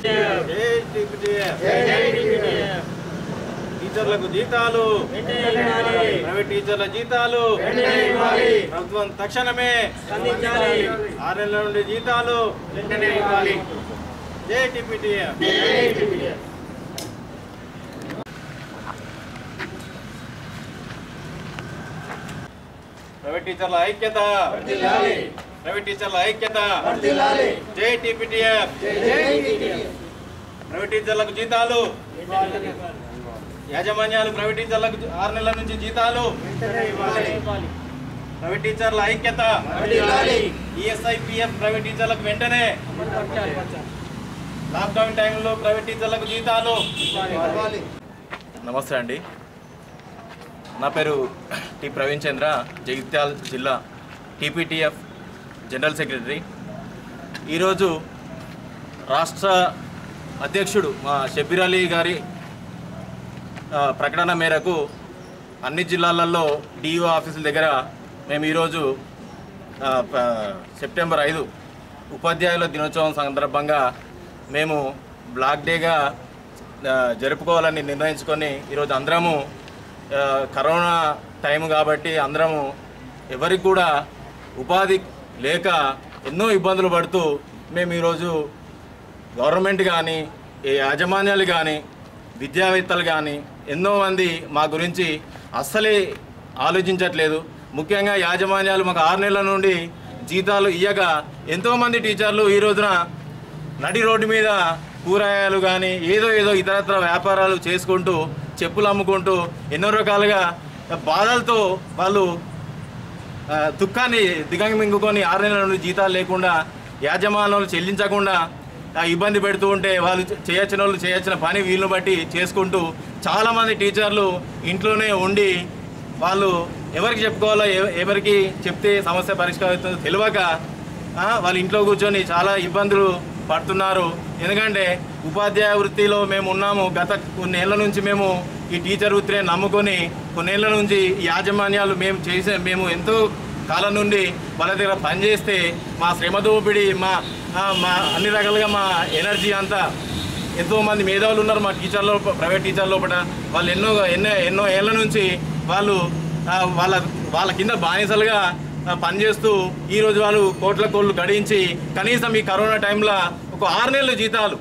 జై టీపీటీఎఫ్. టీచర్లకు జీతాలు ప్రైవేట్ టీచర్ల జీతాలు ప్రభుత్వం తక్షణమే ఆరు నెలల నుండి జీతాలు వెంటనే ఇవ్వాలి జై టీపీటీఎఫ్ ప్రైవేట్ టీచర్ల ఐక్యత ప్రైవేట్ టీచర్ల ఐక్యత జై టీపీటీఎఫ్ ప్రైవేట్ టీచర్లకు జీతాలు యాజమాన్యాలు ప్రైవేట్ టీచర్లకు ఆరు నెలల నుంచి జీతాలు ప్రైవేట్ టీచర్ల ఐక్యత ఈఎస్ఐ పిఎఫ్ ప్రైవేట్ టీచర్లకు వెంటనే లాక్డౌన్ టైంలో ప్రైవేట్ టీచర్లకు జీతాలు నమస్తే అండి నా పేరు టి ప్రవీణ్ చంద్ర జగిత్యాల్ జిల్లా టీపీటీఎఫ్ జనరల్ సెక్రటరీ ఈరోజు రాష్ట్ర అధ్యక్షుడు మా షబీర్ అలీ గారి ఆ, ప్రకటన మేరకు అన్ని జిల్లాలలో డిఓ ఆఫీసుల దగ్గర మేము ఈరోజు ఆ, ప- సెప్టెంబర్ ఐదు ఉపాధ్యాయుల దినోత్సవం సందర్భంగా మేము బ్లాక్ డేగా ఆ, జరుపుకోవాలని నిర్ణయించుకొని ఈరోజు అందరము ఆ, కరోనా టైం కాబట్టి అందరము ఎవరికి కూడా ఉపాధి లేక ఎన్నో ఇబ్బందులు పడుతూ మేము ఈరోజు గవర్నమెంట్ కానీ ఈ యాజమాన్యాలు కానీ విద్యావేత్తలు కానీ ఎన్నో మంది మా గురించి అస్సలే ఆలోచించట్లేదు ముఖ్యంగా యాజమాన్యాలు మాకు ఆరు నెలల నుండి జీతాలు ఇయ్యక ఎంతోమంది టీచర్లు ఈ రోజున నడి రోడ్డు మీద కూరగాయలు కానీ ఏదో ఏదో ఇతరత్ర వ్యాపారాలు చేసుకుంటూ చెప్పులు అమ్ముకుంటూ ఎన్నో రకాలుగా బాధలతో వాళ్ళు ఆ, దుఃఖాన్ని దిగమింగుకొని ఆరు నెలల నుండి జీతాలు లేకుండా యాజమాన్యాలు చెల్లించకుండా ఆ, ఇబ్బంది పెడుతూ ఉంటే వాళ్ళు చేయొచ్చిన వాళ్ళు చేయొచ్చిన పని వీళ్ళని బట్టి చేసుకుంటూ చాలామంది టీచర్లు ఇంట్లోనే ఉండి వాళ్ళు ఎవరికి చెప్పుకోవాలో ఎవ- ఎవరికి చెప్తే సమస్య పరిష్కారం అవుతుందో తెలియక ఆ, వాళ్ళ ఇంట్లో కూర్చొని చాలా ఇబ్బందులు పడుతున్నారు ఎందుకంటే ఉపాధ్యాయ వృత్తిలో మేము ఉన్నాము గత కొన్నేళ్ల నుంచి మేము ఈ టీచర్ వృత్తిని నమ్ముకొని కొన్నేళ్ల నుంచి ఈ యాజమాన్యాలు మేము చేసే మేము ఎంతో కాలం నుండి వాళ్ళ దగ్గర పనిచేస్తే మా శ్రమ దోపిడి మా ఆ, మా అన్ని రకాలుగా మా ఎనర్జీ అంతా ఎంతో మంది మేధావులు ఉన్నారు మా టీచర్ లోపల ప్రైవేట్ టీచర్ లోపల వాళ్ళు ఎన్నో ఎన్నో ఎన్నో ఏళ్ళ నుంచి వాళ్ళు ఆ, వాళ్ళ వాళ్ళ కింద బానిసలుగా ఆ, పనిచేస్తూ ఈ రోజు వాళ్ళు కోట్ల కోట్లు గడించి కనీసం ఈ కరోనా టైంలో ఒక ఆరు నెలల జీతాలు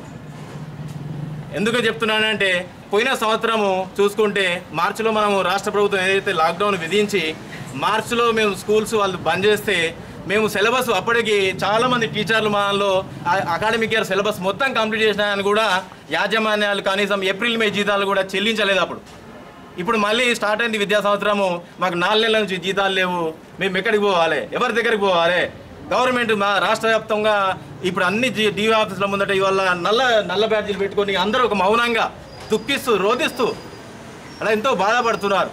ఎందుకు చెప్తున్నానంటే పోయిన సంవత్సరము చూసుకుంటే మార్చిలో మనము రాష్ట్ర ప్రభుత్వం ఏదైతే లాక్డౌన్ విధించి మార్చిలో మేము స్కూల్స్ వాళ్ళు బంద్ చేస్తే మేము సిలబస్ అప్పటికి చాలామంది టీచర్లు మనలో అకాడమిక్ ఇయర్ సిలబస్ మొత్తం కంప్లీట్ చేసినాయని కూడా యాజమాన్యాలు కనీసం ఏప్రిల్ మే జీతాలు కూడా చెల్లించలేదు అప్పుడు ఇప్పుడు మళ్ళీ స్టార్ట్ అయింది విద్యా సంవత్సరము మాకు నాలుగు నెలల నుంచి జీతాలు లేవు మేము ఎక్కడికి పోవాలి ఎవరి దగ్గరికి పోవాలి గవర్నమెంట్ మా రాష్ట్ర వ్యాప్తంగా ఇప్పుడు అన్ని డిఓ ఆఫీసుల ముందట ఇవాళ నల్ల నల్ల బ్యాడ్జీలు పెట్టుకొని అందరూ ఒక మౌనంగా దుఃఖిస్తూ రోధిస్తూ అలా ఎంతో బాధపడుతున్నారు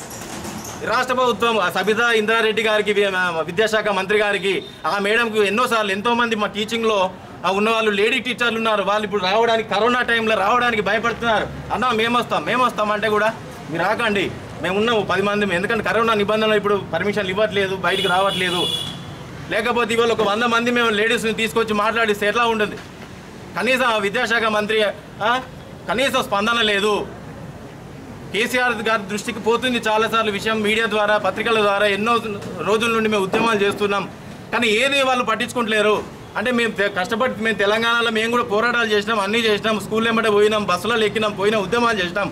ఈ రాష్ట్ర ప్రభుత్వం ఆ సబితా ఇంద్రారెడ్డి గారికి వి- మా విద్యాశాఖ మంత్రి గారికి ఆ మేడంకు ఎన్నోసార్లు ఎంతోమంది మా టీచింగ్లో ఆ ఉన్న వాళ్ళు లేడీ టీచర్లు ఉన్నారు వాళ్ళు ఇప్పుడు రావడానికి కరోనా టైంలో రావడానికి భయపడుతున్నారు అన్న మేము వస్తాం మేము వస్తాం అంటే కూడా మీరు రాకండి మేము ఉన్నాము పది మంది ఎందుకంటే కరోనా నిబంధనలు ఇప్పుడు పర్మిషన్లు ఇవ్వట్లేదు బయటికి రావట్లేదు లేకపోతే ఇవాళ ఒక వంద మంది మేము లేడీస్ని తీసుకొచ్చి మాట్లాడిస్తే ఎట్లా ఉంటుంది కనీసం ఆ విద్యాశాఖ మంత్రి ఆ, కనీసం స్పందన లేదు కేసీఆర్ గారి దృష్టికి పోతుంది చాలాసార్లు విషయం మీడియా ద్వారా పత్రికల ద్వారా ఎన్నో రోజుల నుండి మేము ఉద్యమాలు చేస్తున్నాం కానీ ఏది వాళ్ళు పట్టించుకుంటలేరు అంటే మేము తె- కష్టపడి మేము తెలంగాణలో మేము కూడా పోరాటాలు చేసినాం అన్నీ చేసినాం స్కూల్ వెంబడే పోయినాం బస్సులలో ఎక్కినాం పోయినా ఉద్యమాలు చేసినాం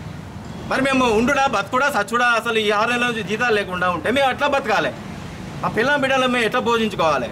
మరి మేము ఉండుడా బతుకుడా సచ్చుడా అసలు ఈ ఆరు నెలల నుంచి జీతాలు లేకుండా ఉంటే మేము ఎట్లా బతకాలి మా పిల్ల బిడ్డలు మేము ఎట్లా పోషించుకోవాలి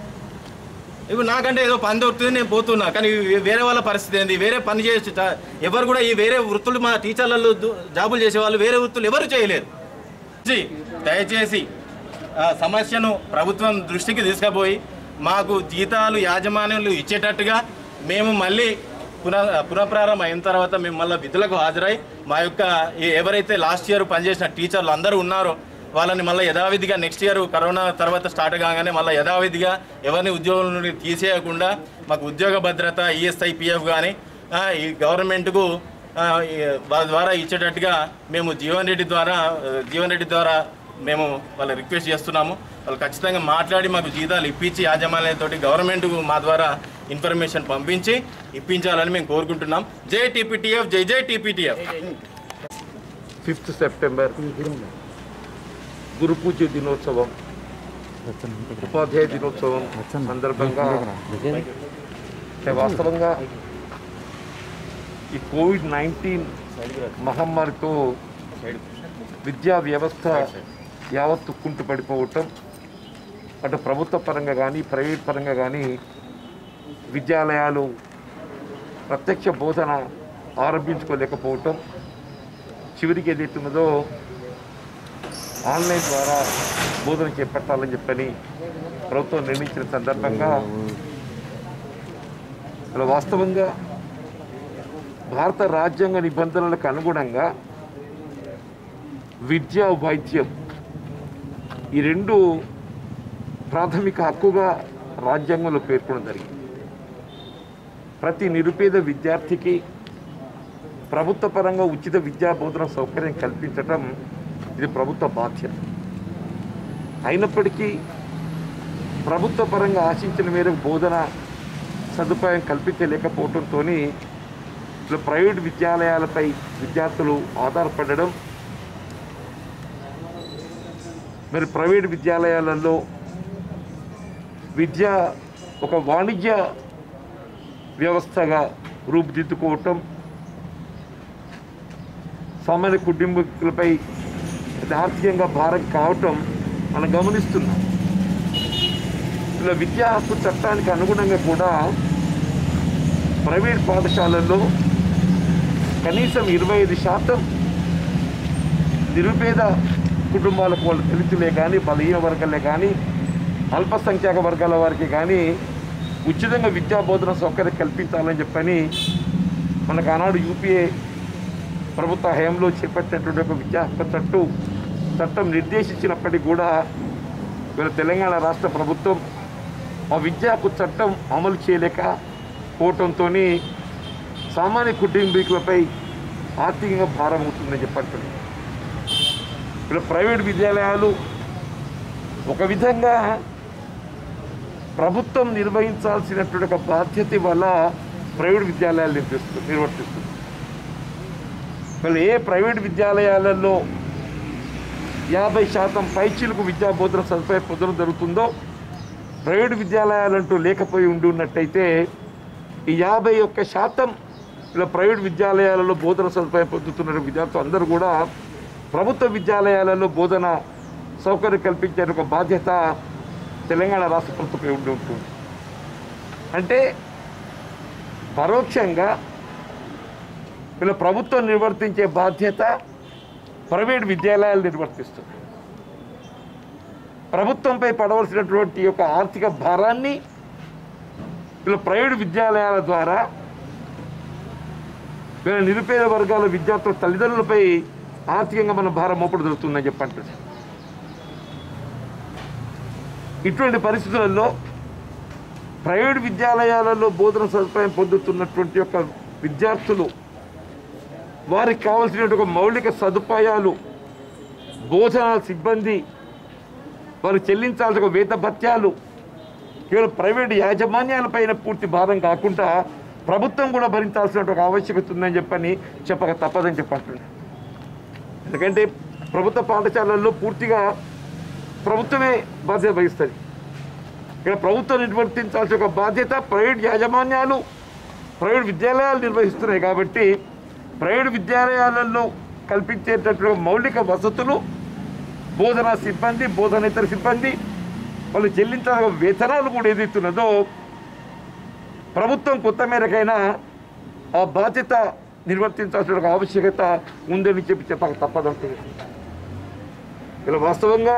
ఇప్పుడు నాకంటే ఏదో పని దొరుకుతుంది నేను పోతున్నా కానీ వే- వేరే వాళ్ళ పరిస్థితి ఏంది వేరే పని చేసి చ- ఎవరు కూడా ఈ వేరే వృత్తులు మా టీచర్లలో దు- జాబులు చేసేవాళ్ళు వేరే వృత్తులు ఎవరు చేయలేరు జీ, దయచేసి ఆ సమస్యను ప్రభుత్వం దృష్టికి తీసుకుపోయి మాకు జీతాలు యాజమాన్యాలు ఇచ్చేటట్టుగా మేము మళ్ళీ పునః పునఃప్రారంభం అయిన తర్వాత మేము మళ్ళీ విధులకు హాజరై మా యొక్క ఈ- ఎవరైతే లాస్ట్ ఇయర్ పనిచేసిన టీచర్లు అందరూ ఉన్నారో వాళ్ళని మళ్ళీ యథావిధిగా నెక్స్ట్ ఇయర్ కరోనా తర్వాత స్టార్ట్ కాగానే మళ్ళీ యథావిధిగా ఎవరిని ఉద్యోగం నుండి తీసేయకుండా మాకు ఉద్యోగ భద్రత ఈఎస్ఐ పిఎఫ్ కానీ ఈ గవర్నమెంట్కు ఆ, ఈ వాళ్ళ ద్వారా ఇచ్చేటట్టుగా మేము జీవన్ రెడ్డి ద్వారా ఆ, జీవన్ రెడ్డి ద్వారా మేము వాళ్ళ రిక్వెస్ట్ చేస్తున్నాము వాళ్ళు ఖచ్చితంగా మాట్లాడి మాకు జీతాలు ఇప్పించి యాజమాన్యంతో గవర్నమెంట్ మా ద్వారా ఇన్ఫర్మేషన్ పంపించి ఇప్పించాలని మేము కోరుకుంటున్నాం జై టీపీటీఎఫ్ జై జై టీపీటీఎఫ్ ఫిఫ్త్ సెప్టెంబర్ గురు పూజ దినోత్సవం ఉపాధ్యాయ దినోత్సవం సందర్భంగా అంటే వాస్తవంగా ఈ కోవిడ్ నైన్టీన్ మహమ్మారితో విద్యా వ్యవస్థ యావత్తు కుంటు పడిపోవటం అటు ప్రభుత్వ పరంగా కానీ ప్రైవేట్ పరంగా కానీ విద్యాలయాలు ప్రత్యక్ష బోధన ఆరంభించుకోలేకపోవటం చివరికి ఏదైతున్నదో ఆన్లైన్ ద్వారా బోధన చేపట్టాలని చెప్పని ప్రభుత్వం నిర్ణయించిన సందర్భంగా అసలు వాస్తవంగా భారత రాజ్యాంగ నిబంధనలకు అనుగుణంగా విద్య వైద్యం ఈ రెండు ప్రాథమిక హక్కుగా రాజ్యాంగంలో పేర్కొనడం జరిగింది ప్రతి నిరుపేద విద్యార్థికి ప్రభుత్వ పరంగా ఉచిత విద్యా బోధన సౌకర్యం కల్పించటం ఇది ప్రభుత్వ బాధ్యత అయినప్పటికీ ప్రభుత్వ పరంగా ఆశించిన మేరకు బోధన సదుపాయం కల్పించలేకపోవడంతో ఇట్లా ప్రైవేట్ విద్యాలయాలపై విద్యార్థులు ఆధారపడడం మరి ప్రైవేట్ విద్యాలయాలలో విద్య ఒక వాణిజ్య వ్యవస్థగా రూపుదిద్దుకోవటం సామాన్య కుటుంబీకులపై అది ఆర్థికంగా భారం కావటం మనం గమనిస్తున్నాం ఇలా విద్యా హక్కు చట్టానికి అనుగుణంగా కూడా ప్రైవేట్ పాఠశాలల్లో కనీసం ఇరవై ఐదు శాతం నిరుపేద కుటుంబాలకు వాళ్ళ దళితులే కానీ బలహీన వర్గాలే కానీ అల్పసంఖ్యాక వర్గాల వారికి కానీ ఉచితంగా విద్యా బోధన సౌకర్యం కల్పించాలని చెప్పని మనకు ఆనాడు యూపీఏ ప్రభుత్వ హయాంలో చేపట్టినటువంటి ఒక విద్యా హక్కు చట్టు చట్టం నిర్దేశించినప్పటికీ కూడా ఇవాళ తెలంగాణ రాష్ట్ర ప్రభుత్వం ఆ విద్యా హక్కు చట్టం అమలు చేయలేక పోవటంతో సామాన్య కుటుంబీకులపై ఆర్థికంగా భారం అవుతుందని చెప్పంటున్నాను ఇక్కడ ప్రైవేట్ విద్యాలయాలు ఒక విధంగా ప్రభుత్వం నిర్వహించాల్సినటువంటి ఒక బాధ్యత వల్ల ప్రైవేట్ విద్యాలయాలు నిర్వహిస్తుంది నిర్వర్తిస్తుంది మళ్ళీ ఏ ప్రైవేట్ విద్యాలయాలలో యాభై శాతం పైచీలకు విద్యా బోధన సదుపాయం పొందడం జరుగుతుందో ప్రైవేట్ విద్యాలయాలంటూ లేకపోయి ఉండి ఉన్నట్టయితే ఈ యాభై ఒక్క శాతం ఇలా ప్రైవేట్ విద్యాలయాలలో బోధన సదుపాయం పొందుతున్న విద్యార్థులు అందరూ కూడా ప్రభుత్వ విద్యాలయాలలో బోధన సౌకర్యం కల్పించే ఒక బాధ్యత తెలంగాణ రాష్ట్ర ప్రభుత్వంపై ఉండి ఉంటుంది అంటే పరోక్షంగా వీళ్ళ ప్రభుత్వం నిర్వర్తించే బాధ్యత ప్రైవేట్ విద్యాలయాలు నిర్వర్తిస్తుంది ప్రభుత్వంపై పడవలసినటువంటి యొక్క ఆర్థిక భారాన్ని వీళ్ళ ప్రైవేట్ విద్యాలయాల ద్వారా వీళ్ళ నిరుపేద వర్గాల విద్యార్థుల తల్లిదండ్రులపై ఆర్థికంగా మన భారం మోపడు జరుగుతుందని చెప్పంటుంది ఇటువంటి పరిస్థితులలో ప్రైవేట్ విద్యాలయాలలో బోధన సదుపాయం పొందుతున్నటువంటి యొక్క విద్యార్థులు వారికి కావాల్సినటువంటి ఒక మౌలిక సదుపాయాలు బోధన సిబ్బంది వారు చెల్లించాల్సిన ఒక వేత భత్యాలు కేవలం ప్రైవేట్ యాజమాన్యాలపైన పూర్తి భారం కాకుండా ప్రభుత్వం కూడా భరించాల్సిన ఒక ఆవశ్యకత ఉందని చెప్పని చెప్పక తప్పదని చెప్పంటున్నాను ఎందుకంటే ప్రభుత్వ పాఠశాలల్లో పూర్తిగా ప్రభుత్వమే బాధ్యత వహిస్తుంది ఇక్కడ ప్రభుత్వం నిర్వర్తించాల్సిన ఒక బాధ్యత ప్రైవేట్ యాజమాన్యాలు ప్రైవేట్ విద్యాలయాలు నిర్వహిస్తున్నాయి కాబట్టి ప్రైవేట్ విద్యాలయాలలో కల్పించేటటువంటి మౌలిక వసతులు బోధనా సిబ్బంది బోధనేతర సిబ్బంది వాళ్ళు చెల్లించాల్సిన వేతనాలు కూడా ఏదైతున్నదో ప్రభుత్వం కొత్త మేరకైనా ఆ బాధ్యత నిర్వర్తించాల్సిన ఒక ఆవశ్యకత ఉందని చెప్పి చెప్పక తప్పదంటుంది ఇలా వాస్తవంగా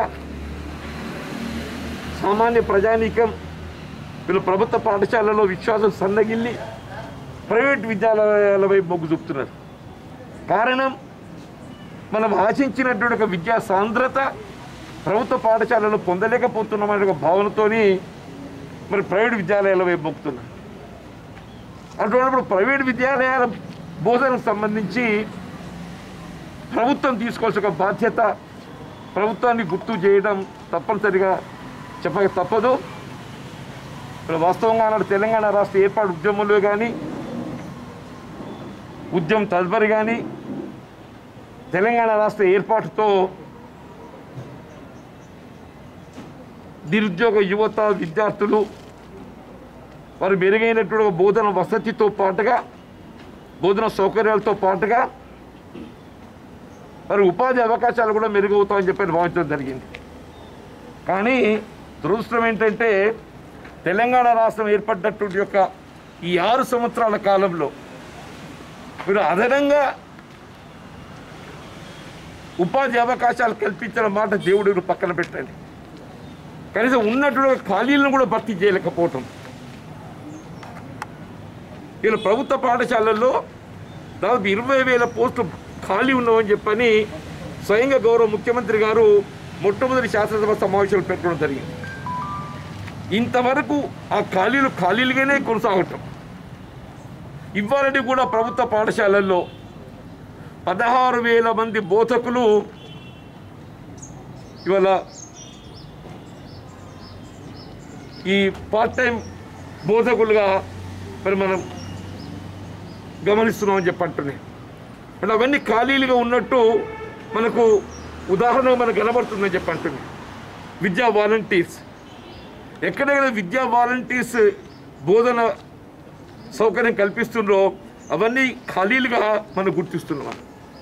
సామాన్య ప్రజానీకం వీళ్ళు ప్రభుత్వ పాఠశాలలో విశ్వాసం సన్నగిల్లి ప్రైవేట్ విద్యాలయాల వైపు మొగ్గు చూపుతున్నారు కారణం మనం ఆశించినటువంటి ఒక విద్యా సాంద్రత ప్రభుత్వ పాఠశాలలో పొందలేకపోతున్నామనే ఒక భావనతోని మరి ప్రైవేట్ విద్యాలయాల వైపు మొక్కుతున్నారు అటువంటిప్పుడు ప్రైవేట్ విద్యాలయాల బోధనకు సంబంధించి ప్రభుత్వం తీసుకోవాల్సిన ఒక బాధ్యత ప్రభుత్వాన్ని గుర్తు చేయడం తప్పనిసరిగా చెప్పక తప్పదు ఇప్పుడు వాస్తవంగా ఆనాడు తెలంగాణ రాష్ట్ర ఏర్పాటు ఉద్యమంలో కానీ ఉద్యమం తదుపరి కానీ తెలంగాణ రాష్ట్ర ఏర్పాటుతో నిరుద్యోగ యువత విద్యార్థులు వారు మెరుగైనటువంటి బోధన వసతితో పాటుగా బోధన సౌకర్యాలతో పాటుగా మరి ఉపాధి అవకాశాలు కూడా మెరుగవుతామని చెప్పి భావించడం జరిగింది కానీ దురదృష్టం ఏంటంటే తెలంగాణ రాష్ట్రం ఏర్పడినటువంటి యొక్క ఈ ఆరు సంవత్సరాల కాలంలో మీరు అదనంగా ఉపాధి అవకాశాలు కల్పించిన మాట దేవుడు పక్కన పెట్టండి కనీసం ఉన్నటువంటి ఖాళీలను కూడా భర్తీ చేయలేకపోవటం ఇలా ప్రభుత్వ పాఠశాలల్లో దాదాపు ఇరవై వేల పోస్టులు ఖాళీ ఉన్నామని చెప్పని స్వయంగా గౌరవ ముఖ్యమంత్రి గారు మొట్టమొదటి శాసనసభ సమావేశాలు పెట్టడం జరిగింది ఇంతవరకు ఆ ఖాళీలు ఖాళీలుగానే కొనసాగటం ఇవ్వాలని కూడా ప్రభుత్వ పాఠశాలల్లో పదహారు వేల మంది బోధకులు ఇవాళ ఈ పార్ట్ టైం బోధకులుగా మరి మనం గమనిస్తున్నామని చెప్పి అంటున్నాయి అంటే అవన్నీ ఖాళీలుగా ఉన్నట్టు మనకు ఉదాహరణ మనకు కనబడుతుందని చెప్పి అంటున్నాయి విద్యా వాలంటీర్స్ ఎక్కడెక్కడ విద్యా వాలంటీర్స్ బోధన సౌకర్యం కల్పిస్తుండ్రో అవన్నీ ఖాళీలుగా మనం గుర్తిస్తున్నాం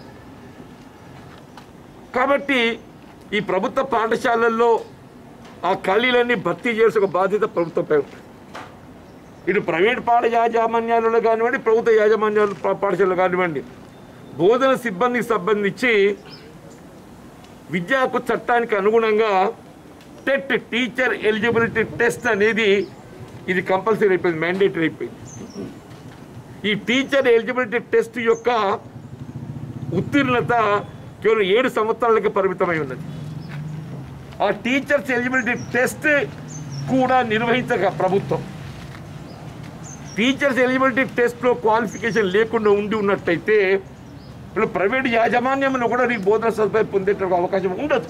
కాబట్టి ఈ ప్రభుత్వ పాఠశాలల్లో ఆ ఖాళీలన్నీ భర్తీ చేసే బాధ్యత ప్రభుత్వంపై ఉంటుంది ఇటు ప్రైవేట్ పాఠ యాజమాన్యాలలో కానివ్వండి ప్రభుత్వ యాజమాన్యాలు పా- పాఠశాలలు కానివ్వండి బోధన సిబ్బందికి సంబంధించి విద్యా హక్కు చట్టానికి అనుగుణంగా టెట్ టీచర్ ఎలిజిబిలిటీ టెస్ట్ అనేది ఇది కంపల్సరీ అయిపోయింది మ్యాండేటరీ అయిపోయింది ఈ టీచర్ ఎలిజిబిలిటీ టెస్ట్ యొక్క ఉత్తీర్ణత కేవలం ఏడు సంవత్సరాలకి పరిమితమై ఉన్నది ఆ టీచర్స్ ఎలిజిబిలిటీ టెస్ట్ కూడా నిర్వహించక ప్రభుత్వం టీచర్స్ ఎలిజిబిలిటీ టెస్ట్లో క్వాలిఫికేషన్ లేకుండా ఉండి ఉన్నట్టయితే ఇప్పుడు ప్రైవేట్ యాజమాన్యంలో కూడా నీకు బోధన సదుపాయం పొందేట అవకాశం ఉండదు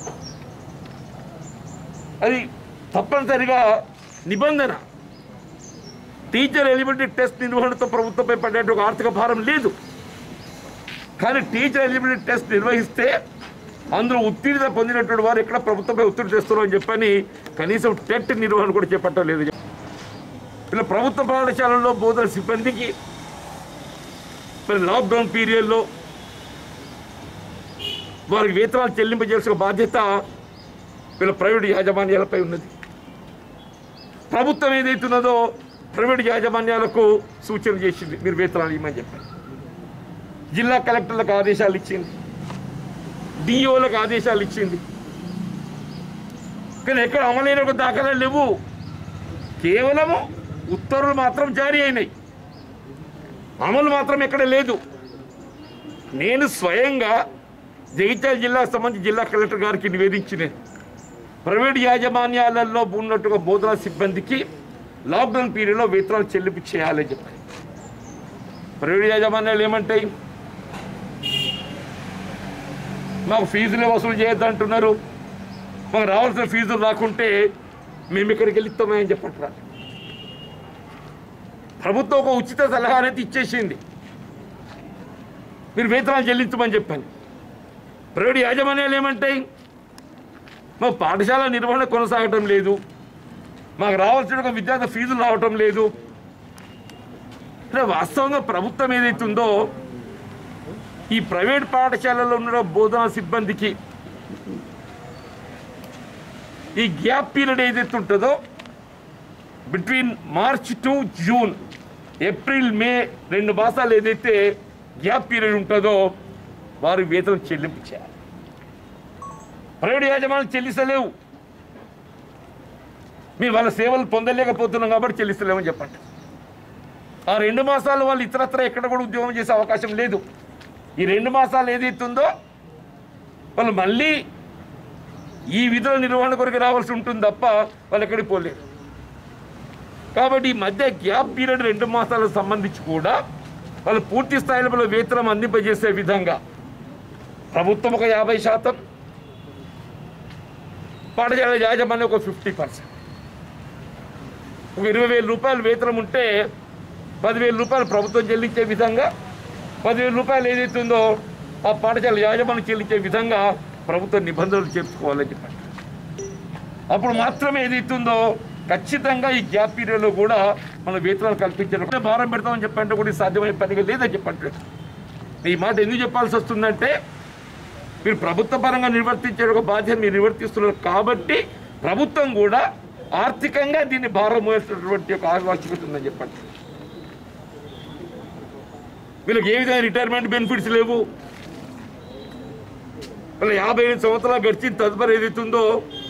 అది తప్పనిసరిగా నిబంధన టీచర్ ఎలిజిబిలిటీ టెస్ట్ నిర్వహణతో ప్రభుత్వంపై పడే ఒక ఆర్థిక భారం లేదు కానీ టీచర్ ఎలిజిబిలిటీ టెస్ట్ నిర్వహిస్తే అందులో ఉత్తీర్ణత పొందినటువంటి వారు ఎక్కడ ప్రభుత్వంపై ఒత్తిడి చేస్తున్నారు అని చెప్పని కనీసం టెట్ నిర్వహణ కూడా చేపట్టలేదు ఇలా ప్రభుత్వ పాఠశాలల్లో బోధన సిబ్బందికి మరి లాక్డౌన్ పీరియడ్లో వారికి వేతనాలు చెల్లింపజేయాల్సిన బాధ్యత వీళ్ళ ప్రైవేట్ యాజమాన్యాలపై ఉన్నది ప్రభుత్వం ఏదైతున్నదో ప్రైవేట్ యాజమాన్యాలకు సూచన చేసింది మీరు వేతనాలు ఇవ్వమని చెప్పారు జిల్లా కలెక్టర్లకు ఆదేశాలు ఇచ్చింది డిఓలకు ఆదేశాలు ఇచ్చింది కానీ ఎక్కడ అమలైన ఒక దాఖలాలు లేవు కేవలము ఉత్తర్వులు మాత్రం జారీ అయినాయి అమలు మాత్రం ఎక్కడ లేదు నేను స్వయంగా జగిత్యాల జిల్లాకు సంబంధించి జిల్లా కలెక్టర్ గారికి నివేదించిన ప్రైవేట్ యాజమాన్యాలలో ఉన్నట్టుగా బోధనా సిబ్బందికి లాక్డౌన్ పీరియడ్లో వేతనాలు చెల్లింపు చేయాలని చెప్పారు ప్రైవేట్ యాజమాన్యాలు ఏమంటాయి మాకు ఫీజులే వసూలు చేయొద్దంటున్నారు మాకు రావాల్సిన ఫీజులు రాకుంటే మేము ఇక్కడికి వెళ్ళి ఇస్తామని చెప్పట్రా ప్రభుత్వం ఒక ఉచిత సలహా అనేది ఇచ్చేసింది మీరు వేతనాలు చెల్లించమని చెప్పాను ప్రైవేట్ యాజమాన్యాలు ఏమంటాయి మా పాఠశాల నిర్వహణ కొనసాగటం లేదు మాకు రావాల్సిన ఒక విద్యార్థి ఫీజులు రావటం లేదు అంటే వాస్తవంగా ప్రభుత్వం ఏదైతుందో ఈ ప్రైవేట్ పాఠశాలలో ఉన్న బోధనా సిబ్బందికి ఈ గ్యాప్ పీరియడ్ ఏదైతే ఉంటుందో between March to June April May రెండు మాసాలు ఏదైతే గ్యాప్ పీరియడ్ ఉంటుందో వారు వేతనం చెల్లింపు చేయాలి ప్రైవేట్ యాజమాన్యం చెల్లిస్తలేవు మేము వాళ్ళ సేవలు పొందలేకపోతున్నాం కాబట్టి చెల్లిస్తలేమని చెప్పండి ఆ రెండు మాసాలు వాళ్ళు ఇతరత్ర ఎక్కడ కూడా ఉద్యోగం చేసే అవకాశం లేదు ఈ రెండు మాసాలు ఏదైతుందో వాళ్ళు మళ్ళీ ఈ విధుల నిర్వహణ కొరకు రావాల్సి ఉంటుంది తప్ప వాళ్ళు ఎక్కడికి పోలేరు కాబట్టి ఈ మధ్య గ్యాప్ పీరియడ్ రెండు మాసాలకు సంబంధించి కూడా వాళ్ళు పూర్తి స్థాయిలో వాళ్ళ వేతనం అందింపజేసే విధంగా ప్రభుత్వం ఒక యాభై శాతం పాఠశాల యాజమాన్యం ఒక ఫిఫ్టీ పర్సెంట్ ఒక ఇరవై వేల రూపాయలు వేతనం ఉంటే పదివేల రూపాయలు ప్రభుత్వం చెల్లించే విధంగా పదివేల రూపాయలు ఏదైతుందో ఆ పాఠశాల యాజమాన్యం చెల్లించే విధంగా ప్రభుత్వ నిబంధనలు చేర్చుకోవాలని చెప్పండి అప్పుడు మాత్రమే ఏదైతుందో ఖచ్చితంగా ఈ గ్యాప్ పీరియడ్లో కూడా మన వేతనాలు కల్పించడం భారం పెడతామని చెప్పంటే కూడా ఇది సాధ్యమయ్యే పనిగా లేదని చెప్పండి ఈ మాట ఎందుకు చెప్పాల్సి వస్తుందంటే మీరు ప్రభుత్వ పరంగా నిర్వర్తించే ఒక బాధ్యత మీరు నిర్వర్తిస్తున్నారు కాబట్టి ప్రభుత్వం కూడా ఆర్థికంగా దీన్ని భారం మోసేటటువంటి ఒక ఆవశ్యకత ఉందని చెప్పండి వీళ్ళకి ఏ విధంగా రిటైర్మెంట్ బెనిఫిట్స్ లేవు వాళ్ళ యాభై ఐదు సంవత్సరాలు గడిచిన తదుపరి ఏదైతుందో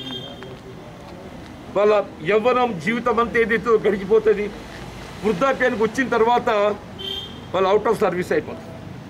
వాళ్ళ యవ్వనం జీవితం అంతా ఏదైతే గడిచిపోతుంది వృద్ధాప్యానికి వచ్చిన తర్వాత వాళ్ళు అవుట్ ఆఫ్ సర్వీస్ అయిపోతుంది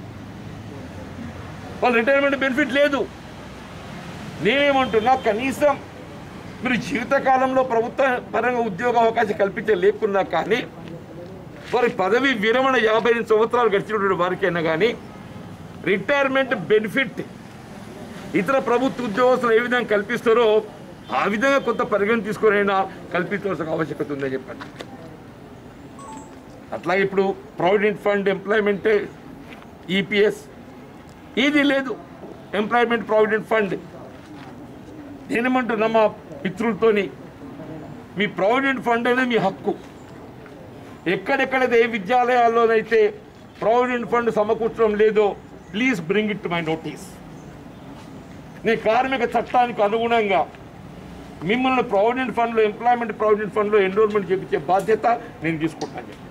వాళ్ళ రిటైర్మెంట్ బెనిఫిట్ లేదు నేనేమంటున్నా కనీసం మీరు జీవితకాలంలో ప్రభుత్వ పరంగా ఉద్యోగ అవకాశం కల్పించే లేకున్నా కానీ వారి పదవి విరమణ యాభై ఐదు సంవత్సరాలు గడిచినటువంటి వారికైనా కానీ రిటైర్మెంట్ బెనిఫిట్ ఇతర ప్రభుత్వ ఉద్యోగస్తులు ఏ విధంగా కల్పిస్తారో ఆ విధంగా కొంత పరిగణన తీసుకునైనా కల్పించవలసిన ఆవశ్యకత ఉందని చెప్పండి అట్లాగే ఇప్పుడు ప్రావిడెంట్ ఫండ్ ఎంప్లాయ్మెంట్ ఈపీఎస్ ఇది లేదు ఎంప్లాయ్మెంట్ ప్రావిడెంట్ ఫండ్ నేనేమంటున్నా మా మిత్రులతోని మీ ప్రావిడెంట్ ఫండ్ అనేది మీ హక్కు ఎక్కడెక్కడైతే ఏ విద్యాలయాల్లోనైతే ప్రావిడెంట్ ఫండ్ సమకూర్చడం లేదో please bring it to my notice నీ కార్మిక చట్టానికి అనుగుణంగా మిమ్మల్ని ప్రావిడెంట్ ఫండ్లో ఎంప్లాయ్మెంట్ ప్రావిడెంట్ ఫండ్లో ఎన్రోల్మెంట్ చేయించే బాధ్యత నేను తీసుకుంటాను చెప్పి.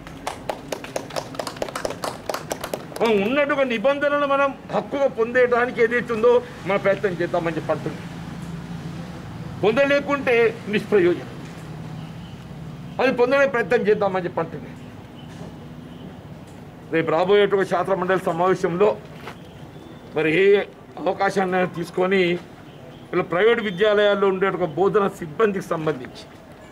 మనం ఉన్నట్టుగా నిబంధనలు మనం హక్కుగా పొందేయడానికి ఏదైతుందో మన ప్రయత్నం చేద్దామని చెప్పి అంటుంది పొందలేకుంటే నిష్ప్రయోజనం అది పొందడే ప్రయత్నం చేద్దామని చెప్పి అంటుంది రేపు రాబోయేటువంటి శాస్త్ర మండలి సమావేశంలో మరి ఏ అవకాశాన్ని తీసుకొని ఇలా ప్రైవేట్ విద్యాలయాల్లో ఉండే ఒక బోధన సిబ్బందికి సంబంధించి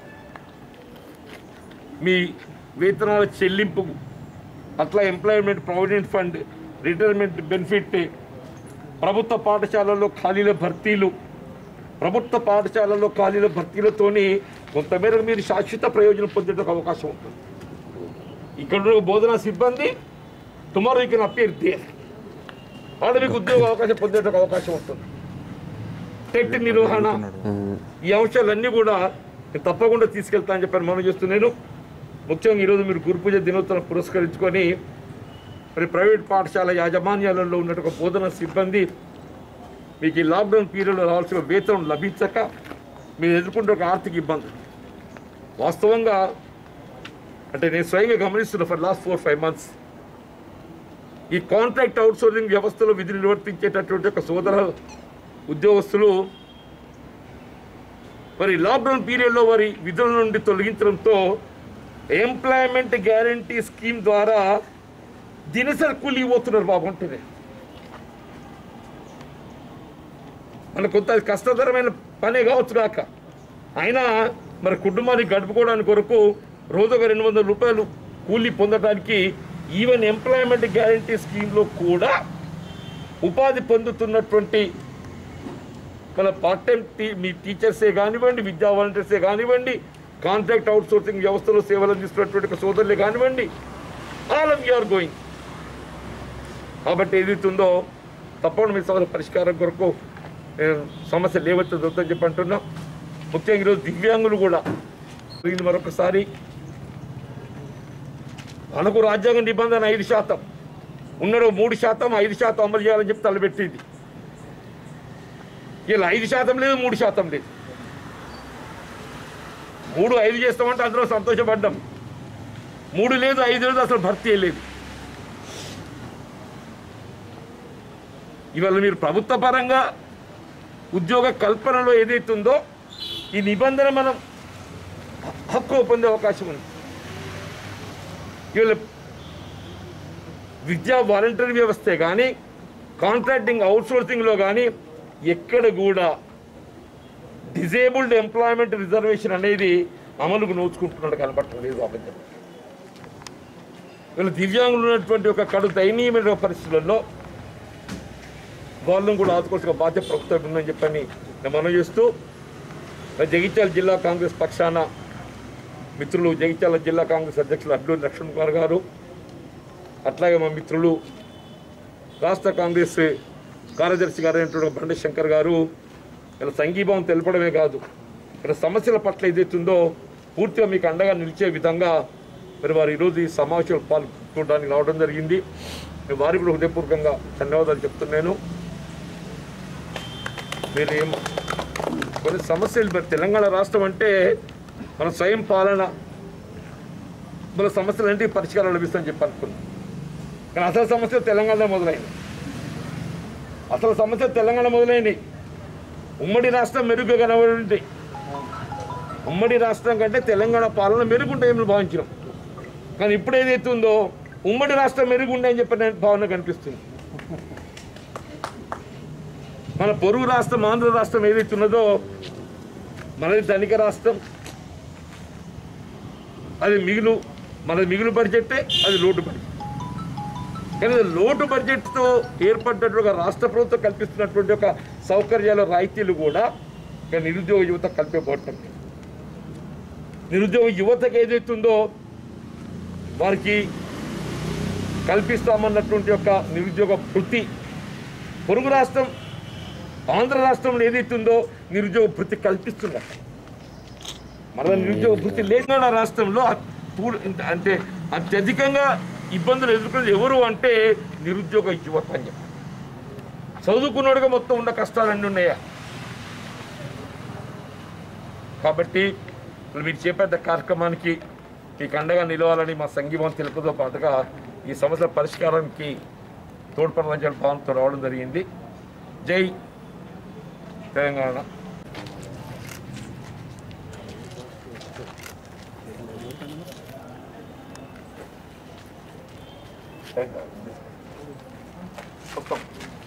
మీ వేతనాల చెల్లింపు అట్లా employment provident fund retirement benefit ప్రభుత్వ పాఠశాలల్లో ఖాళీల భర్తీలు ప్రభుత్వ పాఠశాలల్లో ఖాళీల భర్తీలతోని కొంతమేరకు మీరు శాశ్వత ప్రయోజనం పొందేందుకు అవకాశం ఉంటుంది ఇక్కడ ఉన్న బోధనా సిబ్బంది tomorrow you can appear there ఆడ మీకు ఉద్యోగ అవకాశం పొందేందుకు అవకాశం ఉంటుంది టెట్ నిర్వహణ ఈ అంశాలన్నీ కూడా నేను తప్పకుండా తీసుకెళ్తానని చెప్పని మనం చేస్తున్నాను ముఖ్యంగా ఈరోజు మీరు గురు పూజ దినోత్సవం పురస్కరించుకొని మరి ప్రైవేట్ పాఠశాల యాజమాన్యాలలో ఉన్నట్టు ఒక బోధన సిబ్బంది మీకు ఈ లాక్డౌన్ పీరియడ్లో రావాల్సిన వేతనం లభించక మీరు ఎదుర్కొంటే ఒక ఆర్థిక ఇబ్బంది వాస్తవంగా అంటే నేను స్వయంగా గమనిస్తున్నా for last four five months ఈ కాంట్రాక్ట్ అవుట్సోర్సింగ్ వ్యవస్థలో విధి నిర్వర్తించేటటువంటి ఒక సోదర ఉద్యోగస్తులు మరి లాక్డౌన్ పీరియడ్లో వారి విధుల నుండి తొలగించడంతో ఎంప్లాయ్మెంట్ గ్యారంటీ స్కీమ్ ద్వారా దినసరి కూలి పోతున్నారు బాబు ఉంటుంది మన కొంత కష్టతరమైన పనే కావచ్చు కాక అయినా మరి కుటుంబాన్ని గడుపుకోవడానికి కొరకు రోజు ఒక రెండు వందల రూపాయలు కూలీ పొందడానికి ఈవెన్ ఎంప్లాయ్మెంట్ గ్యారంటీ స్కీమ్లో కూడా ఉపాధి పొందుతున్నటువంటి మన పార్ట్ టైం టీ మీ టీచర్సే కానివ్వండి విద్యా వాలంటీర్సే కానివ్వండి కాంట్రాక్ట్ అవుట్సోర్సింగ్ వ్యవస్థలో సేవలు అందిస్తున్నటువంటి ఒక సోదరులే కానివ్వండి ఆల్ ఆఫ్ ఆర్ గోయింగ్ కాబట్టి ఏదైతుందో తప్పకుండా మీ సమస్య పరిష్కారం కొరకు నేను సమస్య లేవచ్చొద్దని చెప్పి అంటున్నా ముఖ్యంగా ఈరోజు దివ్యాంగులు కూడా దీన్ని మరొకసారి మనకు రాజ్యాంగ నిబంధన ఐదు శాతం ఉన్నాడు మూడు శాతం ఐదు శాతం అమలు చేయాలని చెప్పి తలపెట్టింది ఇలా ఐదు శాతం లేదు మూడు శాతం లేదు మూడు ఐదు చేస్తామంటే అందులో సంతోషపడ్డాం మూడు లేదు ఐదు లేదు అసలు భర్తీ లేదు ఇవాళ మీరు ప్రభుత్వ పరంగా ఉద్యోగ కల్పనలో ఏదైతుందో ఈ నిబంధన మనం హ- హక్కు పొందే అవకాశం ఉంది ఇవాళ విద్యా వాలంటరీ వ్యవస్థే కానీ కాంట్రాక్టింగ్ అవుట్సోర్సింగ్లో కానీ ఎక్కడ కూడా డిజేబుల్డ్ ఎంప్లాయ్మెంట్ రిజర్వేషన్ అనేది అమలుకు నోచుకుంటున్నట్టు కనపడటం లేదు అబద్ధం వీళ్ళు దివ్యాంగులు ఉన్నటువంటి ఒక కడు దయనీయమైన పరిస్థితులలో వాళ్ళను కూడా ఆదుకోవాల్సిన బాధ్యత ప్రభుత్వం ఉందని చెప్పని నేను మనం చేస్తూ మరి జగిత్యాల జిల్లా కాంగ్రెస్ పక్షాన మిత్రులు జగిత్యాల జిల్లా కాంగ్రెస్ అధ్యక్షులు అడ్లూరి లక్ష్మణ్ కుమార్ గారు అట్లాగే మా మిత్రులు రాష్ట్ర కాంగ్రెస్ కార్యదర్శి గారు అయినటువంటి బండి శంకర్ గారు ఇలా సంఘీభావం తెలపడమే కాదు ఇక్కడ సమస్యల పట్ల ఏదైతుందో పూర్తిగా మీకు అండగా నిలిచే విధంగా మరి వారు ఈరోజు ఈ సమావేశంలో పాల్గొనడానికి రావడం జరిగింది నేను వారికి కూడా హృదయపూర్వకంగా ధన్యవాదాలు చెప్తున్నాను మీరు ఏం కొన్ని సమస్యలు మరి తెలంగాణ రాష్ట్రం అంటే మన స్వయం పాలన మన సమస్యలు అంటే పరిష్కారం లభిస్తుందని చెప్పి అనుకున్నాం కానీ అసలు సమస్య తెలంగాణ మొదలైంది అసలు సమస్య తెలంగాణ మొదలైంది ఉమ్మడి రాష్ట్రం మెరుగ్గా కనబడి ఉమ్మడి రాష్ట్రం కంటే తెలంగాణ పాలన మెరుగుంటాయని భావించినాం కానీ ఇప్పుడు ఏదైతే ఉందో ఉమ్మడి రాష్ట్రం మెరుగుంటాయని చెప్పిన భావన కనిపిస్తుంది మన పొరుగు రాష్ట్రం ఆంధ్ర రాష్ట్రం ఏదైతే ఉన్నదో మనది ధనిక రాష్ట్రం అది మిగులు మనది మిగులు బడ్జెట్టే అది లోటు బడ్జెట్ కానీ అది లోటు బడ్జెట్తో ఏర్పడ్డటువంటి ఒక రాష్ట్ర ప్రభుత్వం కల్పిస్తున్నటువంటి ఒక సౌకర్యాల రాయితీలు కూడా ఇక నిరుద్యోగ యువత కల్పించబడటం నిరుద్యోగ యువతకు ఏదైతుందో వారికి కల్పిస్తామన్నటువంటి యొక్క నిరుద్యోగ భృతి పొరుగు రాష్ట్రం ఆంధ్ర రాష్ట్రంలో ఏదైతుందో నిరుద్యోగ భృతి కల్పిస్తున్నారు మన నిరుద్యోగ భృతి లేకుండా రాష్ట్రంలో అత్యూ- అంటే అత్యధికంగా ఇబ్బందులు ఎదుర్కొనేది ఎవరు అంటే నిరుద్యోగ యువత అని చెప్పి చదువుకున్నాడుగా మొత్తం ఉన్న కష్టాలన్నీ ఉన్నాయా కాబట్టి ఇప్పుడు మీరు చేపట్టే కార్యక్రమానికి మీకు అండగా నిలవాలని మా సంఘీభావం తెలుపుతో పాటుగా ఈ సమస్యల పరిష్కారానికి తోడ్పడాలని చెప్పి భావంతో రావడం జరిగింది జై తెలంగాణ మొత్తం